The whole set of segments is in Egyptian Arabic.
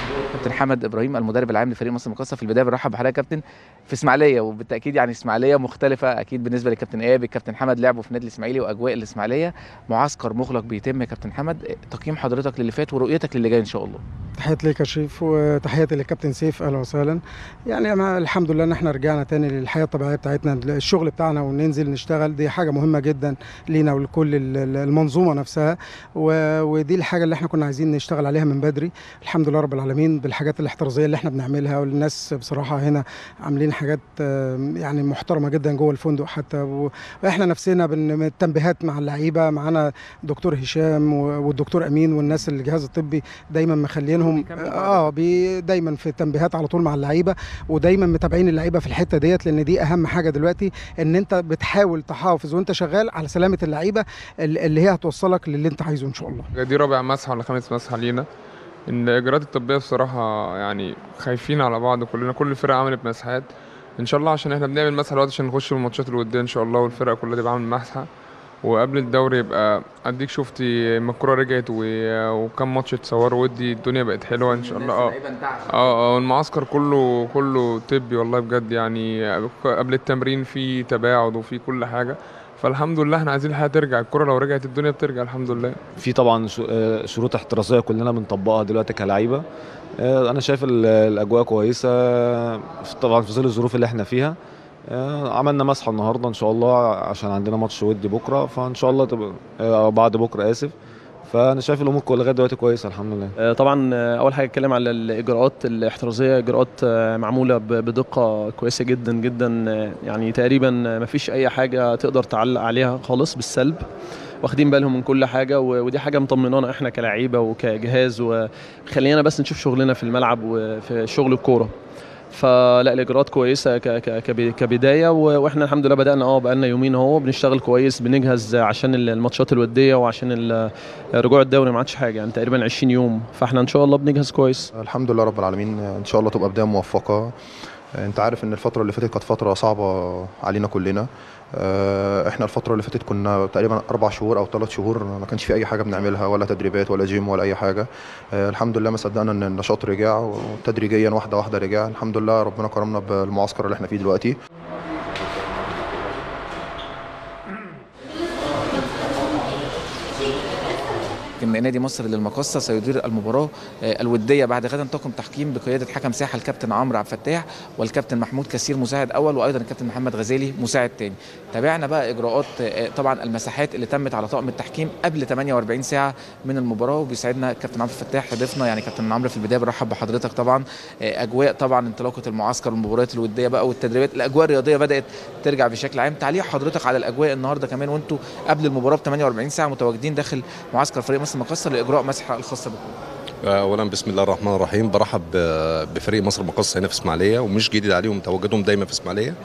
كابتن حمد ابراهيم المدرب العام لفريق مصر المقاصه في البدايه بنرحب بحضرتك يا كابتن في اسماعيليه وبالتاكيد يعني اسماعيليه مختلفه اكيد بالنسبه لكابتن اياب الكابتن حمد لعبوا في النادي الاسماعيلي واجواء الاسماعيليه معسكر مغلق بيتم يا كابتن حمد تقييم حضرتك للي فات ورؤيتك للي جاي ان شاء الله تحياتي ليك يا شريف وتحياتي للكابتن سيف اهلا وسهلا يعني أنا الحمد لله ان احنا رجعنا تاني للحياه الطبيعيه بتاعتنا الشغل بتاعنا وننزل نشتغل دي حاجه مهمه جدا لينا ولكل ال- ال- المنظومه نفسها و- ودي الحاجه اللي احنا كنا عايزين نشتغل عليها من بدري الحمد لله رب العالمين بالحاجات الاحترازيه اللي احنا بنعملها والناس بصراحه هنا عاملين حاجات آه، يعني محترمه جدا جوه الفندق حتى و- واحنا نفسنا بن- التنبيهات مع اللعيبه معانا دكتور هشام و- والدكتور امين والناس الجهاز الطبي دايما مخلينهم بيكملوا بعض. اه بي دايما في تنبيهات على طول مع اللعيبه ودايما متابعين اللعيبه في الحته ديت لان دي اهم حاجه دلوقتي ان انت بتحاول تحافظ وانت شغال على سلامه اللعيبه ال- اللي هي هتوصلك للي انت عايزه ان شاء الله دي رابع مسحة ولا خامس مسحة لينا إن الإجراءات الطبية بصراحة يعني خايفين على بعض كلنا كل الفرق عملت مسحات إن شاء الله عشان إحنا بنعمل مسحة دلوقتي عشان نخش الماتشات الودية إن شاء الله والفرق كلها تبقى عامل مسحة وقبل الدوري يبقى أديك شفتي لما الكورة رجعت و- وكم ماتش اتصوروا ودي الدنيا بقت حلوة إن شاء الله اه اه اه المعسكر كله كله طبي والله بجد يعني قبل التمرين في تباعد وفي كل حاجة فالحمد لله احنا عايزين الحياة ترجع الكورة لو رجعت الدنيا بترجع الحمد لله في طبعا شو- آه، شروط احترازيه كلنا بنطبقها دلوقتي كلعيبه آه، انا شايف ال- الاجواء كويسه آه، طبعا في ظل الظروف اللي احنا فيها آه، عملنا مسحه النهارده ان شاء الله عشان عندنا ماتش ودي بكره فان شاء الله تبقى آه، بعد بكره اسف فانا شايف الامور كلها لغايه دلوقتي كويسه الحمد لله آه، طبعا آه، اول حاجه اتكلم على الاجراءات الاحترازيه اجراءات آه، معموله ب- بدقه كويسه جدا جدا آه، يعني تقريبا ما فيش اي حاجه تقدر تعلق عليها خالص بالسلب واخدين بالهم من كل حاجه و- ودي حاجه مطمنانا احنا كلاعيبه وكجهاز وخلينا بس نشوف شغلنا في الملعب وفي شغل الكوره فلا الاجراءات كويسه ك- ك- كب- كبدايه و- واحنا الحمد لله بدانا اه بقالنا يومين اهو بنشتغل كويس بنجهز عشان الماتشات الوديه وعشان ال- رجوع الدوري ما عادش حاجه يعني تقريبا 20 يوم فاحنا ان شاء الله بنجهز كويس الحمد لله رب العالمين ان شاء الله تبقى بدايه موفقه انت عارف ان الفتره اللي فاتت كانت فتره صعبه علينا كلنا اه، احنا الفتره اللي فاتت كنا تقريبا اربع شهور او ثلاث شهور ما كانش في اي حاجه بنعملها ولا تدريبات ولا جيم ولا اي حاجه اه، الحمد لله ما صدقنا ان النشاط رجع وتدريجيا واحده واحده رجع الحمد لله ربنا كرمنا بالمعسكر اللي احنا فيه دلوقتي لكن نادي مصر للمقاصه سيدير المباراه آه، الوديه بعد غدا طاقم تحكيم بقياده حكم ساحه الكابتن عمرو عبد الفتاح والكابتن محمود كثير مساعد اول وايضا الكابتن محمد غزالي مساعد تاني تابعنا بقى اجراءات آه، طبعا المساحات اللي تمت على طاقم التحكيم قبل 48 ساعه من المباراه وبيساعدنا الكابتن عمرو الفتاح ضيفنا يعني كابتن عمرو في البدايه برحب بحضرتك طبعا آه، اجواء طبعا انطلاقه المعسكر والمباريات الوديه بقى والتدريبات الاجواء الرياضيه بدات ترجع بشكل عام تعليق حضرتك على الاجواء النهارده كمان وانتوا قبل المباراه ب 48 ساعه متواجدين داخل معسكر فريق مصر المقاصه لاجراء مسحه الخاصه بكم اولا بسم الله الرحمن الرحيم برحب ب- بفريق مصر المقاصه هنا في اسماعيليه ومش جديد عليهم تواجدهم دايما في اسماعيليه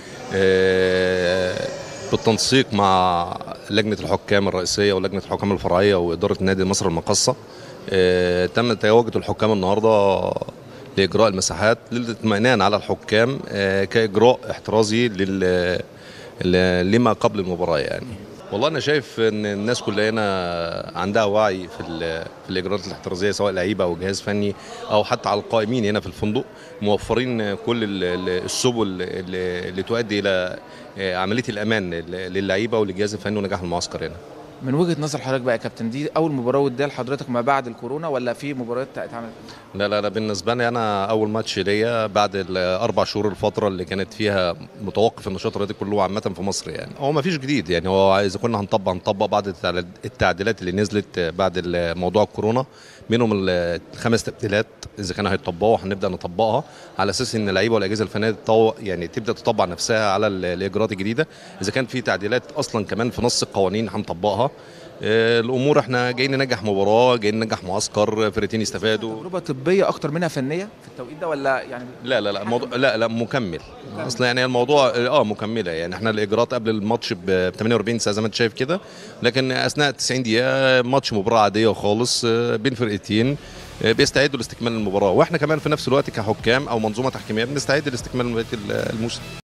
آه، بالتنسيق مع لجنه الحكام الرئيسيه ولجنه الحكام الفرعيه واداره نادي مصر المقاصه آه، تم تواجد الحكام النهارده لاجراء المساحات للاطمئنان على الحكام آه، كاجراء احترازي لل ل- لما قبل المباراه يعني والله انا شايف ان الناس كلها هنا عندها وعي في ال- في الاجراءات الاحترازيه سواء لعيبه او جهاز فني او حتى على القائمين هنا في الفندق موفرين كل ال- ال- السبل اللي اللي تؤدي الى آه، عمليه الامان لل- للعيبه وللجهاز الفني ونجاح المعسكر هنا من وجهه نظر حضرتك بقى يا كابتن دي اول مباراه وديه لحضرتك ما بعد الكورونا ولا في مباريات اتعملت لا لا لا بالنسبه لي انا اول ماتش ليا بعد الاربع شهور الفتره اللي كانت فيها متوقف النشاط الرياضي كله عامه في مصر يعني هو ما فيش جديد يعني هو اذا كنا هنطبق هنطبق بعد التعديل- التعديلات اللي نزلت بعد موضوع الكورونا منهم الخمس تبديلات اذا كانوا هيطبقوا هنبدا نطبقها على اساس ان اللعيبه والاجهزه الفنيه تطو- يعني تبدا تطبق نفسها على ال- الاجراءات الجديده اذا كان في تعديلات اصلا كمان في نص القوانين هنطبقها آه، الامور احنا جايين ننجح مباراه جايين ننجح معسكر فرقتين يستفادوا تجربه طبيه اكتر منها فنيه في التوقيت ده ولا يعني لا لا لا الموضوع لا لا مكمل اصلا يعني الموضوع اه مكمله يعني احنا الاجراءات قبل الماتش ب 48 ساعه زي ما انت شايف كده لكن اثناء 90 دقيقه ماتش مباراه عاديه خالص آه، بين فرقتين آه، بيستعدوا لاستكمال المباراه واحنا كمان في نفس الوقت كحكام او منظومه تحكيميه بنستعد لاستكمال بقيه الموسم